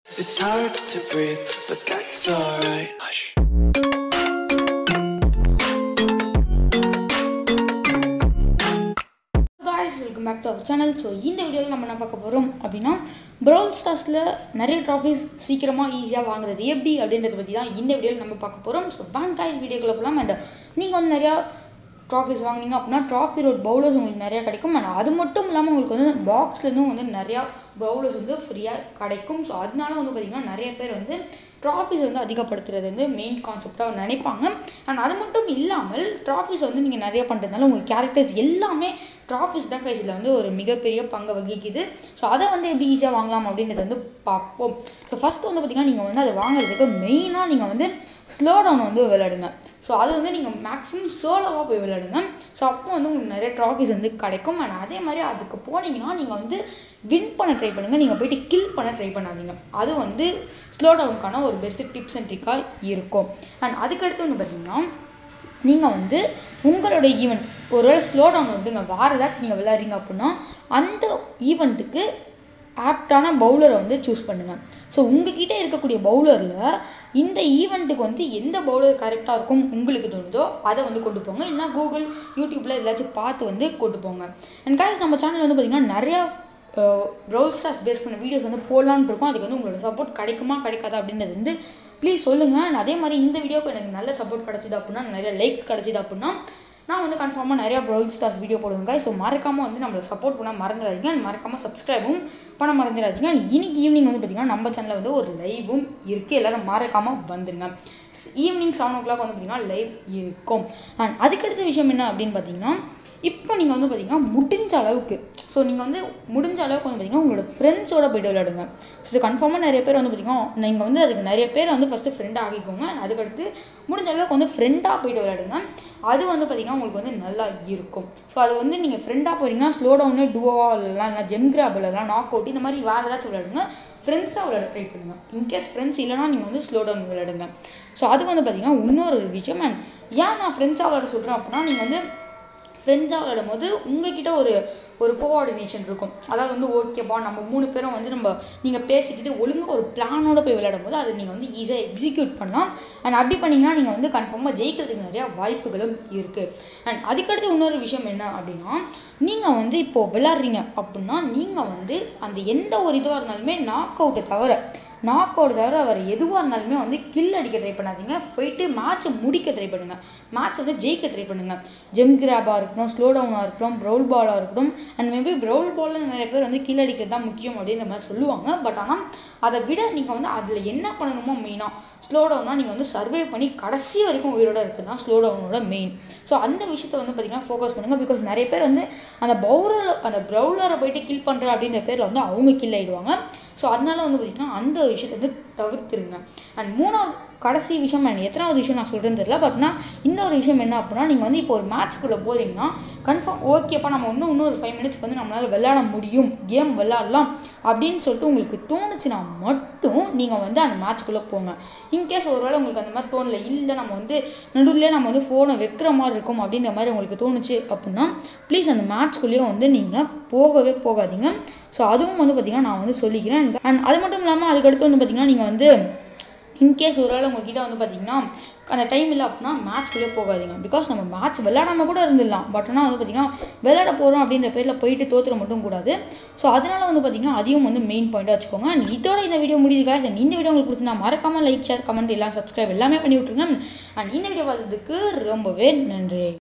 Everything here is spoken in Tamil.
It's hard to breathe, but that's alright. Hush. Guys welcome back to our channel so இந்த வீடியோவில் நம்ம என்ன பார்க்க போகிறோம் அப்படின்னா ப்ரௌல் ஸ்டார்ஸில் நிறைய ட்ராஃபிஸ் சீக்கிரமாக ஈஸியாக வாங்குறது எப்படி அப்படின்றத பற்றி தான் இந்த வீடியோவில் நம்ம பார்க்க போகிறோம் ஸோ பேங்க் காய்ஸ் வீடியோக்குள்ள போகலாம் அண்ட் நீங்கள் வந்து நிறையா ட்ராஃபிஸ் வாங்குனீங்க அப்படின்னா ட்ராஃபி ரோட் பவுலர்ஸ் உங்களுக்கு நிறையா கிடைக்கும் அண்ட் அது மட்டும் இல்லாமல் உங்களுக்கு வந்து பாக்ஸ்லேருந்தும் வந்து நிறையா பவுலர்ஸ் வந்து ஃப்ரீயாக கிடைக்கும் ஸோ அதனால வந்து பார்த்திங்கன்னா நிறைய பேர் வந்து ட்ராஃபிஸ் வந்து அதிகப்படுத்துறது வந்து மெயின் கான்செப்டாக நினைப்பாங்க அண்ட் அது மட்டும் இல்லாமல் ட்ராஃபிஸ் வந்து நீங்கள் நிறைய பண்ணுறதுனால உங்கள் கேரக்டர்ஸ் எல்லாமே ட்ராஃபிஸ் தான் கைஸில் வந்து ஒரு மிகப்பெரிய பங்கை வகிக்குது ஸோ அதை வந்து எப்படி ஈஸியாக வாங்கலாம் அப்படின்றத வந்து பார்ப்போம் ஸோ ஃபஸ்ட்டு வந்து பார்த்திங்கன்னா நீங்கள் வந்து அதை வாங்குறதுக்கு மெயினாக நீங்கள் வந்து ஸ்லோ டவுன் வந்து விளையாடுங்க ஸோ அது வந்து நீங்கள் மேக்ஸிமம் சோலோவாக போய் விளையாடுங்க ஸோ அப்போ வந்து உங்களுக்கு நிறைய ட்ராஃபிஸ் வந்து கிடைக்கும் அண்ட் அதே மாதிரி அதுக்கு போனீங்கன்னா நீங்கள் வந்து வின் பண்ண ட்ரை பண்ணுங்கள் நீங்கள் போயிட்டு கில் பண்ண ட்ரை பண்ணாதீங்க அது வந்து ஸ்லோ டவுனுக்கான ஒரு பெஸ்ட் டிப்ஸ் அண்ட் ட்ரிக்காக இருக்கும் அண்ட் அதுக்கடுத்து வந்து பார்த்திங்கன்னா நீங்கள் வந்து உங்களோட ஈவெண்ட் ஒருவேளை ஸ்லோ டவுன் விடுங்க வேறு ஏதாச்சும் நீங்கள் விளையாடுறீங்க அப்படின்னா அந்த ஈவெண்ட்டுக்கு ஆப்டான பவுலரை வந்து சூஸ் பண்ணுங்கள் ஸோ உங்ககிட்ட இருக்கக்கூடிய பவுலரில் இந்த ஈவெண்ட்டுக்கு வந்து எந்த பவுலர் கரெக்டாக இருக்கும் உங்களுக்கு தோணுதோ அதை வந்து கொண்டு போங்க இல்லைனா கூகுள் யூடியூப்பில் ஏதாச்சும் பார்த்து வந்து கொண்டு போங்க அண்ட் guys நம்ம சேனல் வந்து பார்த்திங்கன்னா நிறையா ரோல் ஸ்டார்ஸ் பேஸ் பண்ண வீடியோஸ் வந்து போடலான்னு இருக்கும் அதுக்கு வந்து உங்களோட சப்போர்ட் கிடைக்குமா கிடைக்காதா அப்படின்றது வந்து ப்ளீஸ் சொல்லுங்கள் அண்ட் அதே மாதிரி இந்த வீடியோக்கு எனக்கு நல்ல சப்போர்ட் கிடச்சிது அப்படின்னா நிறைய லைக்ஸ் கிடச்சிது அப்படின்னா நான் வந்து கன்ஃபார்மாக நிறையா ப்ரௌல் ஸ்டார்ஸ் வீடியோ போடுவேங்க ஸோ மறக்காமல் வந்து நம்மளை சப்போர்ட் பண்ண மறந்துடாதீங்க அண்ட் மறக்காமல் சப்ஸ்கிரைபும் பண்ண மறந்துடாதீங்க அண்ட் இன்னைக்கு ஈவினிங் வந்து பார்த்திங்கன்னா நம்ம சேனலில் வந்து ஒரு லைவும் இருக்குது எல்லோரும் மறக்காமல் வந்துடுங்க ஈவினிங் செவன் ஓ கிளாக் வந்து பார்த்திங்கன்னா லைவ் இருக்கும் அண்ட் அதுக்கடுத்த விஷயம் என்ன அப்படின்னு பார்த்தீங்கன்னா இப்போ நீங்கள் வந்து பார்த்தீங்கன்னா முடிஞ்ச அளவுக்கு ஸோ நீங்கள் வந்து முடிஞ்ச அளவுக்கு வந்து பார்த்தீங்கன்னா உங்களோட ஃப்ரெண்ட்ஸோட போய்ட்டு விளையாடுங்க ஸோ கன்ஃபார்மாக நிறைய பேர் வந்து பார்த்தீங்கன்னா நீங்கள் வந்து அதுக்கு நிறைய பேர் வந்து ஃபஸ்ட்டு ஃப்ரெண்டாக ஆகிக்கோங்க அதுக்கடுத்து முடிஞ்ச அளவுக்கு வந்து ஃப்ரெண்டாக போய்ட்டு விளையாடுங்க அது வந்து பார்த்தீங்கன்னா உங்களுக்கு வந்து நல்லா இருக்கும் ஸோ அது வந்து நீங்கள் ஃப்ரெண்டாக போகிறீங்கன்னா ஸ்லோ டவுனு டுவோவா விளையாடலாம் இல்லை ஜெம் கிராப் விளையாடலாம் நாக் அவுட் இந்த மாதிரி வேறு ஏதாச்சும் விளையாடுங்க ஃப்ரெண்ட்ஸாக விளையாட ட்ரை பண்ணுங்கள் இன்கேஸ் ஃப்ரெண்ட்ஸ் இல்லைனா நீங்கள் வந்து ஸ்லோ டவுன் விளையாடுங்க ஸோ அது வந்து பார்த்தீங்கன்னா இன்னொரு விஷயம் அண்ட் ஏன் நான் ஃப்ரெண்ட்ஸாக விளையாட சொல்கிறேன் அப்படின்னா நீங்கள் வந்து ஃப்ரெண்ட்ஸாக விளையாடும் போது உங்ககிட்ட ஒரு ஒரு கோஆர்டினேஷன் இருக்கும் அதாவது வந்து ஓகேப்பா நம்ம மூணு பேரும் வந்து நம்ம நீங்கள் பேசிக்கிட்டு ஒழுங்காக ஒரு பிளானோட போய் விளையாடும் போது அதை நீங்கள் வந்து ஈஸியாக எக்ஸிக்யூட் பண்ணலாம் அண்ட் அப்படி பண்ணிங்கன்னா நீங்கள் வந்து கன்ஃபார்மாக ஜெயிக்கிறதுக்கு நிறையா வாய்ப்புகளும் இருக்குது அண்ட் அதுக்கடுத்து இன்னொரு விஷயம் என்ன அப்படின்னா நீங்கள் வந்து இப்போது விளாட்றீங்க அப்படின்னா நீங்கள் வந்து அந்த எந்த ஒரு இதுவாக இருந்தாலுமே நாக் அவுட்டை தவிர நாக் அவுட் தவிர அவர் எதுவாக இருந்தாலுமே வந்து கில் அடிக்க ட்ரை பண்ணாதீங்க போயிட்டு மேட்ச்சை முடிக்க ட்ரை பண்ணுங்கள் மேட்ச் வந்து ஜெயிக்க ட்ரை பண்ணுங்கள் ஜெம் கிராபாக இருக்கட்டும் ஸ்லோ டவுனாக இருக்கட்டும் ப்ரௌல் பாலாக இருக்கட்டும் அண்ட் மேபி ப்ரௌல் பாலில் நிறைய பேர் வந்து கில் அடிக்கிறது தான் முக்கியம் அப்படின்ற மாதிரி சொல்லுவாங்க பட் ஆனால் அதை விட நீங்கள் வந்து அதில் என்ன பண்ணணுமோ மெயினாக ஸ்லோ டவுனாக நீங்கள் வந்து சர்வே பண்ணி கடைசி வரைக்கும் உயிரோட இருக்குது தான் ஸ்லோ டவுனோட மெயின் ஸோ அந்த விஷயத்தை வந்து பார்த்திங்கன்னா ஃபோக்கஸ் பண்ணுங்கள் பிகாஸ் நிறைய பேர் வந்து அந்த பவுலரில் அந்த ப்ரௌலரை போயிட்டு கில் பண்ணுற அப்படின்ற பேரில் வந்து அவங்க கில் ஆகிடுவாங்க ஸோ அதனால வந்து பார்த்திங்கன்னா அந்த விஷயத்தை வந்து தவிர்த்துருங்க அண்ட் மூணாவது கடைசி விஷயம் அண்ட் எத்தனாவது விஷயம் நான் சொல்கிறேன்னு தெரியல பட்னா இந்த ஒரு விஷயம் என்ன அப்படின்னா நீங்கள் வந்து இப்போ ஒரு மேட்ச்க்குள்ளே போகிறீங்கன்னா கன்ஃபார்ம் ஓகேப்பா நம்ம இன்னும் இன்னும் ஒரு ஃபைவ் மினிட்ஸ்க்கு வந்து நம்மளால் விளையாட முடியும் கேம் விளையாடலாம் அப்படின்னு சொல்லிட்டு உங்களுக்கு தோணுச்சுன்னா மட்டும் நீங்கள் வந்து அந்த மேட்ச்க்குள்ளே போங்க இன்கேஸ் ஒருவேளை உங்களுக்கு அந்த மாதிரி தோணலை இல்லை நம்ம வந்து நடுவில் நம்ம வந்து ஃபோனை வைக்கிற மாதிரி இருக்கும் அப்படின்ற மாதிரி உங்களுக்கு தோணுச்சு அப்படின்னா ப்ளீஸ் அந்த மேட்ச்க்குள்ளேயே வந்து நீங்கள் போகவே போகாதீங்க ஸோ அதுவும் வந்து பார்த்திங்கன்னா நான் வந்து சொல்லிக்கிறேன் அண்ட் அது மட்டும் இல்லாமல் அதுக்கடுத்து வந்து பார்த்திங்கன்னா நீங்கள் வந்து இன்கேஸ் ஒரு வேளை உங்ககிட்ட வந்து பார்த்திங்கன்னா அந்த டைம் இல்லை அப்படின்னா மேட்ச்க்குள்ளே போகாதீங்க பிகாஸ் நம்ம மேட்ச் விளையாடாமல் கூட இருந்துடலாம் பட் ஆனால் வந்து பார்த்திங்கன்னா விளையாட போகிறோம் அப்படின்ற பேரில் போயிட்டு தோற்றுற மட்டும் கூடாது ஸோ அதனால் வந்து பார்த்திங்கன்னா அதையும் வந்து மெயின் பாயிண்ட்டாக வச்சுக்கோங்க அண்ட் இதோட இந்த வீடியோ முடியுது guys. And இந்த வீடியோ உங்களுக்கு பிடிச்சிருந்தா மறக்காமல் லைக் ஷேர் கமெண்ட் எல்லாம் சப்ஸ்கிரைப் எல்லாமே பண்ணி விட்ருங்க அண்ட் இந்த வீடியோ பார்த்ததுக்கு ரொம்பவே நன்றி